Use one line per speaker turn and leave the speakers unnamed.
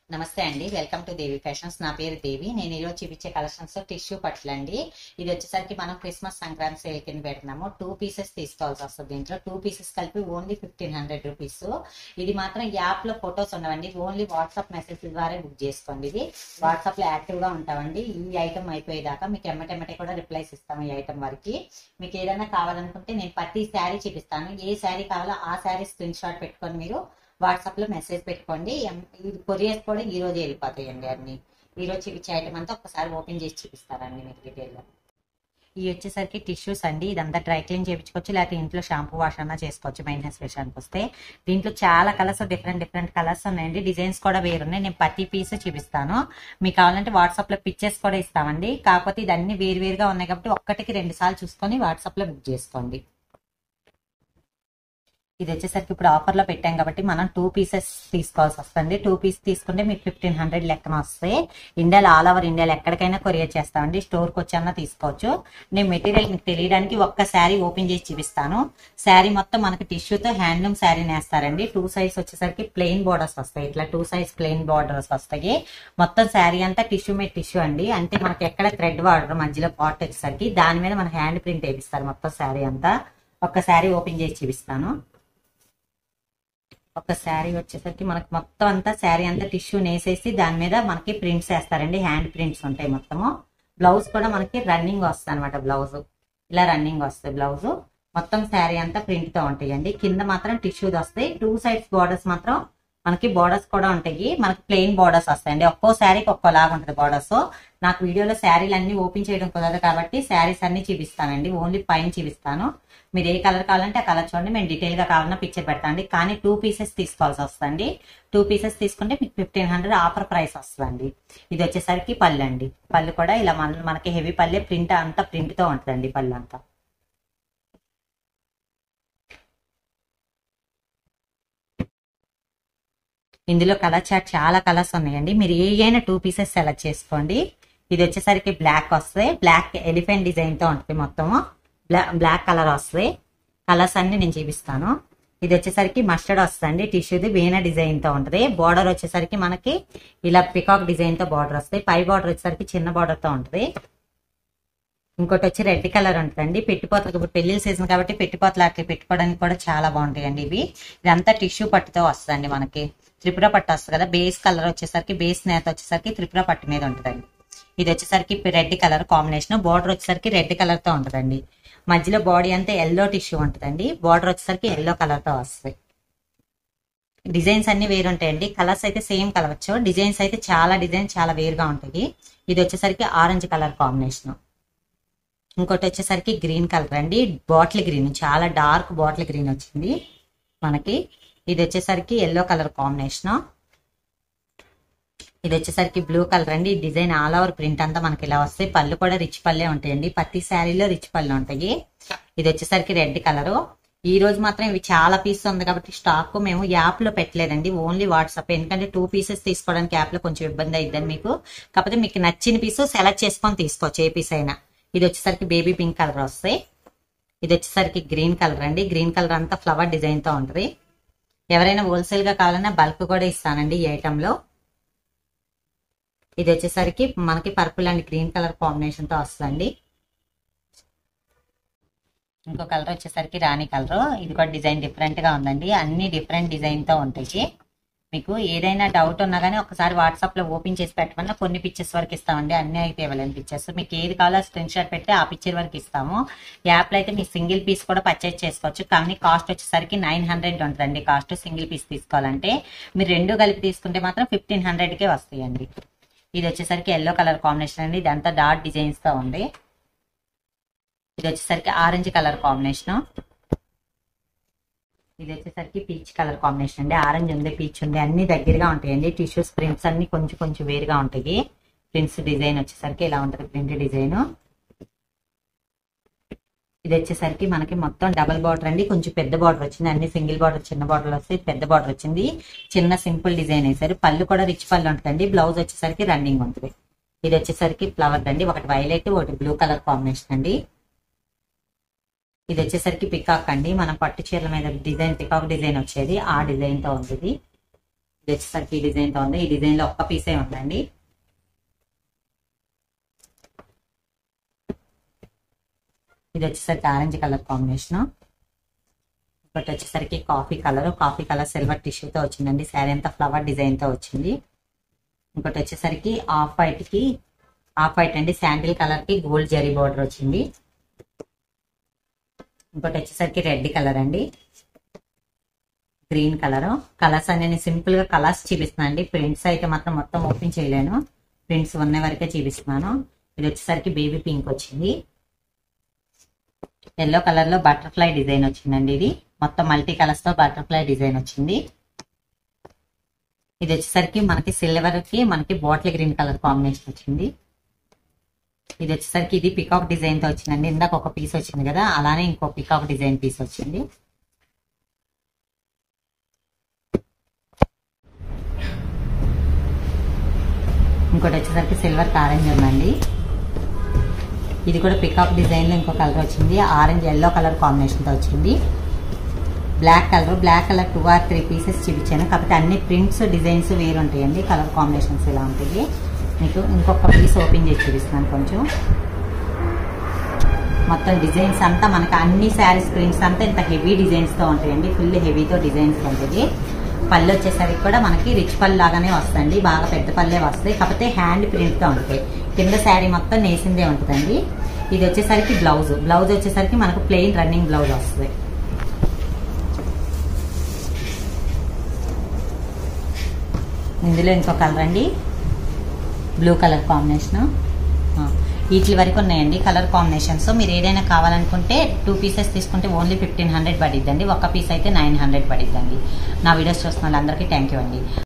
నమస్తే అండి welcome to Devi fashions నా పేరు దేవి నేను ఈరోజు చూపించే కలెక్షన్స్ టిష్యూ పట్లు అండి ఇది వచ్చేసరికి మనం క్రిస్మస్ సంక్రాంతి సేల్ కింద పెడుతున్నాము టూ పీసెస్ తీసుకోవాల్సి వస్తుంది దీంట్లో టూ పీసెస్ కలిపి ఓన్లీ ఫిఫ్టీన్ హండ్రెడ్ రూపీస్ ఇది మాత్రం యాప్ లో ఫొటోస్ ఉండవండి ఓన్లీ వాట్సాప్ మెసేజ్ ద్వారా బుక్ చేసుకోండి ఇది వాట్సాప్ లో యాక్టివ్ గా ఉంటామండి ఈ ఐటమ్ అయిపోయేదాకా మీకు ఎమ్మటెమ్మటే కూడా రిప్లైస్ ఇస్తాము ఈ ఐటమ్ వరకు మీకు ఏదైనా కావాలనుకుంటే నేను ప్రతి శారీ చూపిస్తాను ఏ శారీ కావాలో ఆ శారీ స్క్రీన్ షాట్ పెట్టుకొని మీరు వాట్సాప్ లో మెసేజ్ పెట్టుకోండి ఎం- ఇది కొరియర్స్ కూడా ఈ రోజు వెళ్ళిపోతాయండి అన్ని ఈ రోజు చూపించే ఐటమ్ అంతా ఒకసారి ఓపెన్ చేసి చూపిస్తారండి మీకు డీటెయిల్ గా ఇవి వచ్చేసరికి టిష్యూస్ అండి ఇదంతా డ్రై క్లీన్ చేయించుకోవచ్చు లేకపోతే ఇంట్లో షాంపూ వాష్ అన్నా చేసుకోవచ్చు మెయింటెనెన్స్ విషయానికి వస్తే దీంట్లో చాలా కలర్స్ డిఫరెంట్ డిఫరెంట్ కలర్స్ ఉన్నాయండి డిజైన్స్ కూడా వేరున్నాయి నేను ప్రతి పీస్ చూపిస్తాను మీకు కావాలంటే వాట్సాప్ లో పిక్చర్స్ కూడా ఇస్తామండి కాకపోతే ఇదన్నీ వేరు వేరుగా ఉన్నాయి కాబట్టి ఒక్కటికి రెండు సార్లు చూసుకొని వాట్సాప్ లో బుక్ చేసుకోండి ఇది వచ్చేసరికి ఇప్పుడు ఆఫర్ లో పెట్టాం కాబట్టి మనం టూ పీసెస్ తీసుకోవాల్సి వస్తుంది టూ పీస్ తీసుకుంటే మీకు ఫిఫ్టీన్ హండ్రెడ్ లెక్కన వస్తాయి ఇండియాలో ఆల్ ఓవర్ ఇండియాలో ఎక్కడికైనా కొరియర్ చేస్తామండి స్టోర్ కి వచ్చానా తీసుకోవచ్చు నేను మెటీరియల్ మీకు తెలియడానికి ఒక్క శారీ ఓపెన్ చేసి చూపిస్తాను శారీ మొత్తం మనకి టిష్యూతో హ్యాండ్లూమ్ శారీ నేస్తారండి టూ సైజ్ వచ్చేసరికి ప్లెయిన్ బోర్డర్స్ వస్తాయి ఇట్లా టూ సైజ్ ప్లెయిన్ బోర్డర్స్ వస్తాయి మొత్తం శారీ అంతా టిష్యూ మీద టిష్యూ అండి అంటే మనకి ఎక్కడ థ్రెడ్ వాడరు మధ్యలో పాట్ వచ్చేసరికి దాని మీద మన హ్యాండ్ ప్రింట్ వేపిస్తారు మొత్తం శారీ అంతా ఒక్క శారీ ఓపెన్ చేసి చూపిస్తాను ఒక శారీ వచ్చేసరికి మనకి మొత్తం అంతా శారీ అంతా టిష్యూ నేసేసి దాని మీద మనకి ప్రింట్స్ వేస్తారండి హ్యాండ్ ప్రింట్స్ ఉంటాయి మొత్తము బ్లౌజ్ కూడా మనకి రన్నింగ్ వస్తుంది అనమాట బ్లౌజ్ ఇలా రన్నింగ్ వస్తుంది బ్లౌజ్ మొత్తం శారీ అంతా ప్రింట్ తో ఉంటాయండి కింద మాత్రం టిష్యూది వస్తాయి టూ సైడ్స్ బార్డర్స్ మాత్రం మనకి బార్డర్స్ కూడా ఉంటాయి మనకి ప్లెయిన్ బార్డర్స్ వస్తాయండి ఒక్కో శారీకి ఒక్కోలాగా ఉంటుంది బార్డర్స్ నాకు వీడియోలో శారీలు అన్ని ఓపెన్ చేయడం కుదరదు కాబట్టి శారీస్ అన్ని చూపిస్తానండి ఓన్లీ పైన చూపిస్తాను మీరు ఏ కలర్ కావాలంటే ఆ కలర్ చూడండి మేము డీటెయిల్ గా కావాలన్నా పిక్చర్ పెడతాండి కానీ టూ పీసెస్ తీసుకోవాల్సి వస్తుంది టూ పీసెస్ తీసుకుంటే మీకు ఫిఫ్టీన్ హండ్రెడ్ ఆఫర్ ప్రైస్ వస్తుందండి ఇది వచ్చేసరికి పళ్ళు అండి పళ్ళు కూడా ఇలా మన మనకి హెవీ పల్లె ప్రింట్ అంతా ప్రింట్ తో ఉంటుందండి పళ్ళు అంతా ఇందులో కలర్ చార్ట్ చాలా కలర్స్ ఉన్నాయండి మీరు ఏ అయినా టూ పీసెస్ సెలెక్ట్ చేసుకోండి ఇది వచ్చేసరికి బ్లాక్ వస్తాయి బ్లాక్ ఎలిఫెంట్ డిజైన్ తో ఉంటుంది మొత్తము బ్లాక్ కలర్ వస్తాయి కలర్స్ అన్ని నేను చూపిస్తాను ఇది వచ్చేసరికి మస్టర్డ్ వస్తుంది టిష్యూది వీణ డిజైన్ తో ఉంటది బార్డర్ వచ్చేసరికి మనకి ఇలా పికాక్ డిజైన్ తో బార్డర్ వస్తాయి పై బార్డర్ వచ్చేసరికి చిన్న బార్డర్ తో ఉంటది ఇంకోటి వచ్చి రెడ్ కలర్ ఉంటుందండి పెట్టిపోతలకు ఇప్పుడు పెళ్లిళ్ళ సీజన్ కాబట్టి పెట్టిపోతలు అట్లా పెట్టుకోవడానికి కూడా చాలా బాగుంటాయండి ఇవి ఇదంతా టిష్యూ పట్టుతో వస్తుందండి మనకి త్రిపుర పట్టు వస్తుంది కదా బేస్ కలర్ వచ్చేసరికి బేస్ నేత వచ్చేసరికి త్రిపుర పట్టు మీద ఉంటుందండి ఇది వచ్చేసరికి రెడ్ కలర్ కాంబినేషన్ బార్డర్ వచ్చేసరికి రెడ్ కలర్ తో ఉంటుందండి మధ్యలో బాడీ అంతా ఎల్లో టిష్యూ ఉంటుందండి బార్డర్ వచ్చేసరికి ఎల్లో కలర్ తో వస్తాయి డిజైన్స్ అన్ని వేరు ఉంటాయండి కలర్స్ అయితే సేమ్ కలవచ్చు డిజైన్స్ అయితే చాలా డిజైన్స్ చాలా వేరుగా ఉంటాయి ఇది వచ్చేసరికి ఆరెంజ్ కలర్ కాంబినేషన్ ఇంకోటి వచ్చేసరికి గ్రీన్ కలర్ అండి బాటిల్ గ్రీన్ చాలా డార్క్ బాటిల్ గ్రీన్ వచ్చింది మనకి ఇది వచ్చేసరికి ఎల్లో కలర్ కాంబినేషన్ ఇది వచ్చేసరికి బ్లూ కలర్ అండి ఈ డిజైన్ ఆల్ ఓవర్ ప్రింట్ అంతా మనకి ఇలా వస్తాయి పళ్ళు కూడా రిచ్ పల్లే ఉంటాయండి ప్రతి శారీలో రిచ్ పళ్ళు ఉంటాయి ఇది వచ్చేసరికి రెడ్ కలర్ ఈ రోజు మాత్రం ఇవి చాలా పీస్ ఉంది కాబట్టి స్టాక్ మేము యాప్ లో పెట్టలేదండి ఓన్లీ వాట్సాప్ ఎందుకంటే టూ పీసెస్ తీసుకోవడానికి యాప్ లో కొంచెం ఇబ్బంది అయిద్దని మీకు కాకపోతే మీకు నచ్చిన పీస్ సెలెక్ట్ చేసుకొని తీసుకోవచ్చు ఏ పీస్ అయినా ఇది వచ్చేసరికి బేబీ పింక్ కలర్ వస్తాయి ఇది వచ్చేసరికి గ్రీన్ కలర్ అండి గ్రీన్ కలర్ అంతా ఫ్లవర్ డిజైన్ తో ఉంటుంది ఎవరైనా హోల్సేల్ గా కావాలన్నా బల్క్ కూడా ఇస్తానండి ఈ ఐటమ్ లో ఇది వచ్చేసరికి మనకి purple and green colour combination తో వస్తుందండి ఇంకో కలర్ వచ్చేసరికి రాణి కలర్ ఇది కూడా డిజైన్ డిఫరెంట్ గా ఉందండి అన్ని డిఫరెంట్ డిజైన్ తో ఉంటాయి మీకు ఏదైనా డౌట్ ఉన్నా కానీ ఒకసారి వాట్సాప్ లో ఓపెన్ చేసి పెట్టమన్నా కొన్ని పిక్చర్స్ వరకు ఇస్తామండి అన్ని అయితే ఇవ్వలేని పిక్చర్స్ మీకు ఏది కావాలో స్క్రీన్ షాట్ పెడితే ఆ పిక్చర్ వరకు ఇస్తాము యాప్ లో అయితే మీకు సింగిల్ పీస్ కూడా పర్చేజ్ చేసుకోవచ్చు కానీ కాస్ట్ వచ్చేసరికి నైన్ హండ్రెడ్ ఉంటుందండి కాస్ట్ సింగిల్ పీస్ తీసుకోవాలంటే మీరు రెండు కలిపి తీసుకుంటే మాత్రం ఫిఫ్టీన్ హండ్రెడ్ కే వస్తాయండి ఇది వచ్చేసరికి ఎల్లో కలర్ కాంబినేషన్ అండి ఇదంతా డార్క్ డిజైన్స్ తో ఉంది ఇది వచ్చేసరికి ఆరెంజ్ కలర్ కాంబినేషన్ ఇది వచ్చేసరికి పీచ్ కలర్ కాంబినేషన్ అండి ఆరెంజ్ ఉంది పీచ్ ఉంది అన్ని దగ్గరగా ఉంటాయండి టిష్యూస్ ప్రింట్స్ అన్ని కొంచెం కొంచెం వేరుగా ఉంటాయి ప్రింట్స్ డిజైన్ వచ్చేసరికి ఇలా ఉంటుంది ప్రింట్ డిజైన్ ఇది వచ్చేసరికి మనకి మొత్తం డబల్ బార్డర్ అండి కొంచెం పెద్ద బార్డర్ వచ్చింది అన్ని సింగిల్ బార్డర్ చిన్న బార్డర్ వస్తే పెద్ద బార్డర్ వచ్చింది చిన్న సింపుల్ డిజైన్ వేసారు పళ్ళు కూడా రిచ్ పళ్ళు ఉంటుందండి బ్లౌజ్ వచ్చేసరికి రన్నింగ్ ఉంటుంది ఇది వచ్చేసరికి ఫ్లవర్ అండి ఒకటి వైలెట్ ఒకటి బ్లూ కలర్ కాంబినేషన్ అండి ఇది వచ్చేసరికి పికాక్ అండి మనం పట్టు చీరల మీద డిజైన్ పికాక్ డిజైన్ వచ్చేది ఆ డిజైన్ తో ఉంది ఇది ఇది వచ్చేసరికి ఈ డిజైన్ తో ఉంది ఈ డిజైన్ లో ఒక్క పీసే ఉందండి ఇది వచ్చేసరికి ఆరెంజ్ కలర్ కాంబినేషన్ ఒకటి వచ్చేసరికి coffee colour coffee colour silver టిష్యూతో వచ్చిందండి శారీ అంతా ఫ్లవర్ డిజైన్ తో వచ్చింది ఇంకోటి వచ్చేసరికి ఆఫ్ వైట్ కి ఆఫ్ వైట్ అండి శాండిల్ కలర్ కి గోల్డ్ జరీ బార్డర్ వచ్చింది ఇంకోటి వచ్చేసరికి రెడ్ కలర్ అండి గ్రీన్ కలర్ కలర్స్ అన్ని నేను సింపుల్ గా కలర్స్ చూపిస్తున్నాను అండి ప్రింట్స్ అయితే మాత్రం మొత్తం ఓపెన్ చేయలేను ప్రింట్స్ ఉన్న వరకే చూపిస్తున్నాను ఇది వచ్చేసరికి బేబీ పింక్ వచ్చింది ఎల్లో కలర్ లో బటర్ఫ్లై డిజైన్ వచ్చిందండి ఇది మొత్తం మల్టీ కలర్స్ తో బటర్ఫ్లై డిజైన్ వచ్చింది ఇది వచ్చేసరికి మనకి సిల్వర్ కి మనకి బాటిల్ గ్రీన్ కలర్ కాంబినేషన్ వచ్చింది ఇది వచ్చేసరికి ఇది పికాక్ డిజైన్ తో వచ్చిందండి ఇందాక ఒక పీస్ వచ్చింది కదా అలానే ఇంకో పికాక్ డిజైన్ పీస్ వచ్చింది ఇంకోటి వచ్చేసరికి సిల్వర్ ఆరెంజ్ ఉందండి ఇది కూడా పికాక్ డిజైన్ లో ఇంకో కలర్ వచ్చింది ఆరెంజ్ ఎల్లో కలర్ కాంబినేషన్ తో వచ్చింది black colour black colour two or three pieces చూపించాను కాకపోతే అన్ని ప్రింట్స్ డిజైన్స్ వేరు ఉంటాయండి కలర్ కాంబినేషన్స్ ఇలా ఉంటాయి మీకు ఇంకొక పీస్ ఓపెన్ చేసి చూపిస్తున్నాను కొంచెం మొత్తం డిజైన్స్ అంతా మనకి అన్ని శారీస్ ప్రింట్స్ అంతా ఇంత హెవీ డిజైన్స్ తో ఉంటాయండి ఫుల్ హెవీతో డిజైన్స్ ఉంటుంది పళ్ళు వచ్చేసరికి కూడా మనకి రిచ్ పళ్ళు లాగానే వస్తాయండి బాగా పెద్ద పళ్ళే వస్తాయి కాకపోతే హ్యాండ్ ప్రింట్ తో ఉంటాయి కింద శారీ మొత్తం నేసిందే ఉంటుందండి ఇది వచ్చేసరికి బ్లౌజ్ బ్లౌజ్ వచ్చేసరికి మనకు ప్లెయిన్ రన్నింగ్ బ్లౌజ్ వస్తుంది ఇందులో ఇంకో కలర్ అండి బ్లూ కలర్ కాంబినేషన్ వీటి వరకు ఉన్నాయండి కలర్ కాంబినేషన్స్ మీరు ఏదైనా కావాలనుకుంటే టూ పీసెస్ తీసుకుంటే ఓన్లీ ఫిఫ్టీన్ హండ్రెడ్ పడిద్దండి ఒక పీస్ అయితే నైన్ హండ్రెడ్ పడిద్దండి నా వీడియోస్ చూస్తున్న వాళ్ళందరికీ థ్యాంక్ యూ అండి